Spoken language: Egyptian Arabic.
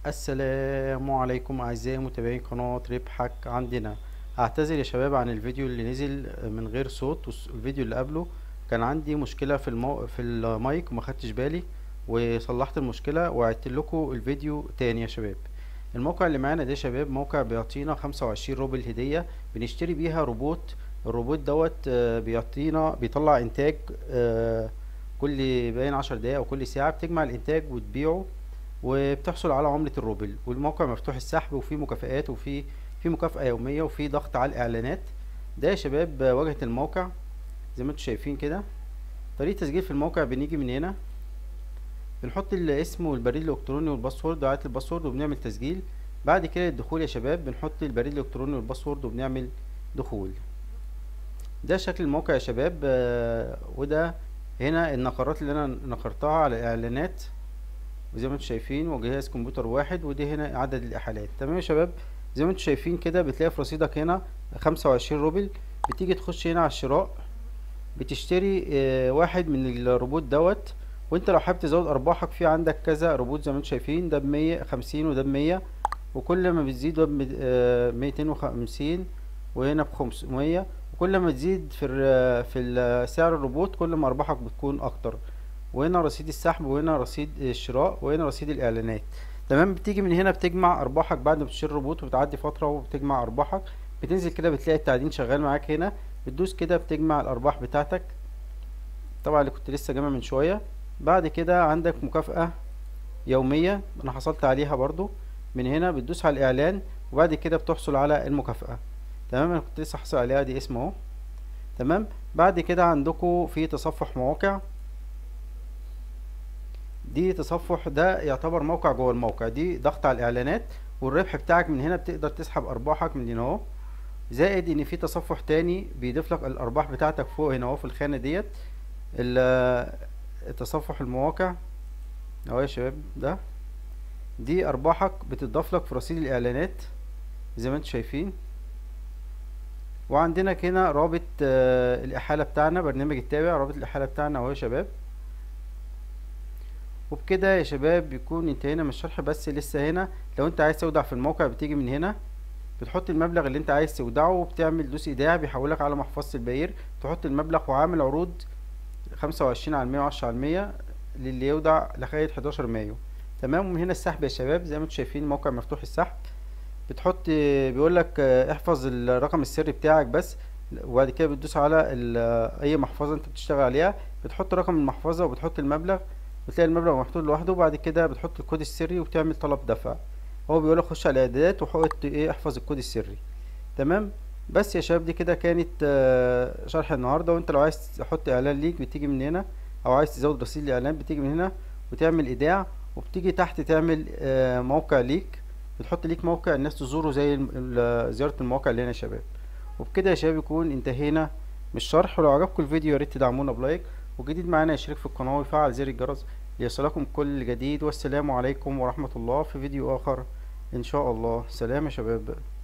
السلام عليكم اعزائي متابعين قناة ربحك عندنا اعتذر يا شباب عن الفيديو اللي نزل من غير صوت والفيديو اللي قبله كان عندي مشكلة في المو... في المايك وما خدتش بالي وصلحت المشكلة وعدت لكم الفيديو تاني يا شباب الموقع اللي معانا ده يا شباب موقع بيعطينا خمسة وعشرين روبل هدية بنشتري بيها روبوت الروبوت دوت آه، بيعطينا بيطلع انتاج آه، كل باين عشر دقايق او كل ساعة بتجمع الانتاج وتبيعه وبتحصل على عملة الروبل والموقع مفتوح السحب وفيه مكافآت وفيه في مكافأة يومية وفيه ضغط على الإعلانات ده يا شباب واجهة الموقع زي ما انتم شايفين كده طريقة تسجيل في الموقع بنيجي من هنا بنحط الاسم والبريد الإلكتروني والباسورد وعادة الباسورد وبنعمل تسجيل بعد كده الدخول يا شباب بنحط البريد الإلكتروني والباسورد وبنعمل دخول ده شكل الموقع يا شباب آه، وده هنا النقرات اللي انا نقرتها على الاعلانات وزي ما انتم شايفين وجهاز كمبيوتر واحد ودي هنا عدد الاحالات تمام يا شباب زي ما انتم شايفين كده بتلاقي في رصيدك هنا خمسة وعشرين روبل بتيجي تخش هنا على الشراء بتشتري اه واحد من الروبوت دوت وانت لو حابب تزود ارباحك في عندك كذا روبوت زي ما انتم شايفين ده بمية خمسين وده بمية وكل ما بتزيد ده بميتين وخمسين وهنا بخمسمية وكل ما تزيد في ال في ال سعر الروبوت كل ما ارباحك بتكون اكتر وهنا رصيد السحب وهنا رصيد الشراء وهنا رصيد الاعلانات تمام بتيجي من هنا بتجمع ارباحك بعد ما بتشتري الروبوت وبتعدي فتره وبتجمع ارباحك بتنزل كده بتلاقي التعدين شغال معاك هنا بتدوس كده بتجمع الارباح بتاعتك طبعا اللي كنت لسه جامع من شويه بعد كده عندك مكافاه يوميه انا حصلت عليها برضو من هنا بتدوس على الاعلان وبعد كده بتحصل على المكافاه تمام انا كنت لسه حاصل عليها دي اسمه اهو تمام بعد كده عندكم في تصفح مواقع دي تصفح ده يعتبر موقع جوه الموقع دي ضغط على الاعلانات والربح بتاعك من هنا بتقدر تسحب ارباحك من هنا اهو زائد ان في تصفح تاني بيضيف لك الارباح بتاعتك فوق هنا اهو في الخانه ديت تصفح المواقع اهو يا شباب ده دي ارباحك بتضاف لك في رصيد الاعلانات زي ما انتم شايفين وعندنا هنا رابط آه الاحاله بتاعنا برنامج التابع رابط الاحاله بتاعنا اهو يا شباب وبكده يا شباب بيكون انتهينا من الشرح بس لسه هنا لو انت عايز تودع في الموقع بتيجي من هنا بتحط المبلغ اللي انت عايز تودعه وبتعمل دوس ايداع بيحولك على محفظة البير تحط المبلغ وعامل عروض خمسة وعشرين على المية وعشرة على المية للي يودع لغاية حداشر مايو تمام ومن هنا السحب يا شباب زي ما انتم شايفين الموقع مفتوح السحب بتحط بيقولك احفظ الرقم السري بتاعك بس وبعد كده بتدوس على اي محفظة انت بتشتغل عليها بتحط رقم المحفظة وبتحط المبلغ بتلاقي المبلغ محطوط لوحده وبعد كده بتحط الكود السري وبتعمل طلب دفع هو بيقولك خش على الاعدادات وحط ايه احفظ الكود السري تمام بس يا شباب دي كده كانت آه شرح النهارده وانت لو عايز تحط اعلان ليك بتيجي من هنا او عايز تزود رصيد الاعلان بتيجي من هنا وتعمل ايداع وبتيجي تحت تعمل آه موقع ليك بتحط ليك موقع الناس تزوره زي زيارة المواقع اللي هنا يا شباب وبكده يا شباب يكون انتهينا من الشرح ولو عجبكم الفيديو ياريت تدعمونا بلايك وجديد معانا يشترك في القناة ويفعل زر الجرس ليصلكم كل جديد والسلام عليكم ورحمة الله في فيديو آخر إن شاء الله سلام يا شباب